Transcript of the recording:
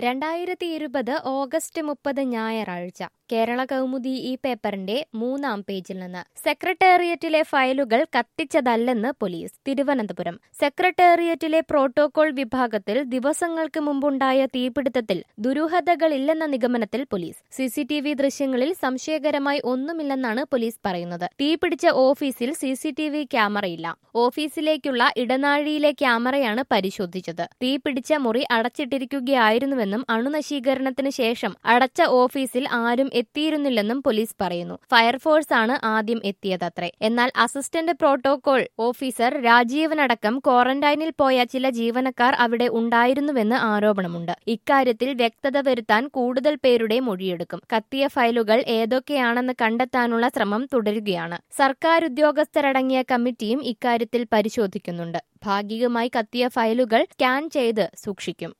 രണ്ടായിരത്തി ഇരുപത് ഓഗസ്റ്റ് മുപ്പത് ഞായറാഴ്ച കേരള കൗമുദി ഈ പേപ്പറിന്റെ മൂന്നാം പേജിൽ നിന്ന് സെക്രട്ടേറിയറ്റിലെ ഫയലുകൾ കത്തിച്ചതല്ലെന്ന് പോലീസ് തിരുവനന്തപുരം സെക്രട്ടേറിയറ്റിലെ പ്രോട്ടോകോൾ വിഭാഗത്തിൽ ദിവസങ്ങൾക്ക് മുമ്പുണ്ടായ തീപിടുത്തത്തിൽ ദുരൂഹതകളില്ലെന്ന നിഗമനത്തിൽ പോലീസ് സിസിടിവി ദൃശ്യങ്ങളിൽ സംശയകരമായി ഒന്നുമില്ലെന്നാണ് പോലീസ് പറയുന്നത് തീപിടിച്ച ഓഫീസിൽ സിസിടിവി ക്യാമറയില്ല ഓഫീസിലേക്കുള്ള ഇടനാഴിയിലെ ക്യാമറയാണ് പരിശോധിച്ചത് തീപിടിച്ച മുറി അടച്ചിട്ടിരിക്കുകയായിരുന്നുവെന്നും അണുനശീകരണത്തിന് ശേഷം അടച്ച ഓഫീസിൽ ആരും എത്തിയിരുന്നില്ലെന്നും പോലീസ് പറയുന്നു ഫയർഫോഴ്സ് ആണ് ആദ്യം എത്തിയതത്രേ എന്നാൽ അസിസ്റ്റന്റ് പ്രോട്ടോകോൾ ഓഫീസർ രാജീവനടക്കം ക്വാറന്റൈനിൽ പോയ ചില ജീവനക്കാർ അവിടെ ഉണ്ടായിരുന്നുവെന്ന് ആരോപണമുണ്ട് ഇക്കാര്യത്തിൽ വ്യക്തത വരുത്താൻ കൂടുതൽ പേരുടെ മൊഴിയെടുക്കും കത്തിയ ഫയലുകൾ ഏതൊക്കെയാണെന്ന് കണ്ടെത്താനുള്ള ശ്രമം തുടരുകയാണ് സർക്കാർ ഉദ്യോഗസ്ഥരടങ്ങിയ കമ്മിറ്റിയും ഇക്കാര്യത്തിൽ പരിശോധിക്കുന്നുണ്ട് ഭാഗികമായി കത്തിയ ഫയലുകൾ സ്കാൻ ചെയ്ത് സൂക്ഷിക്കും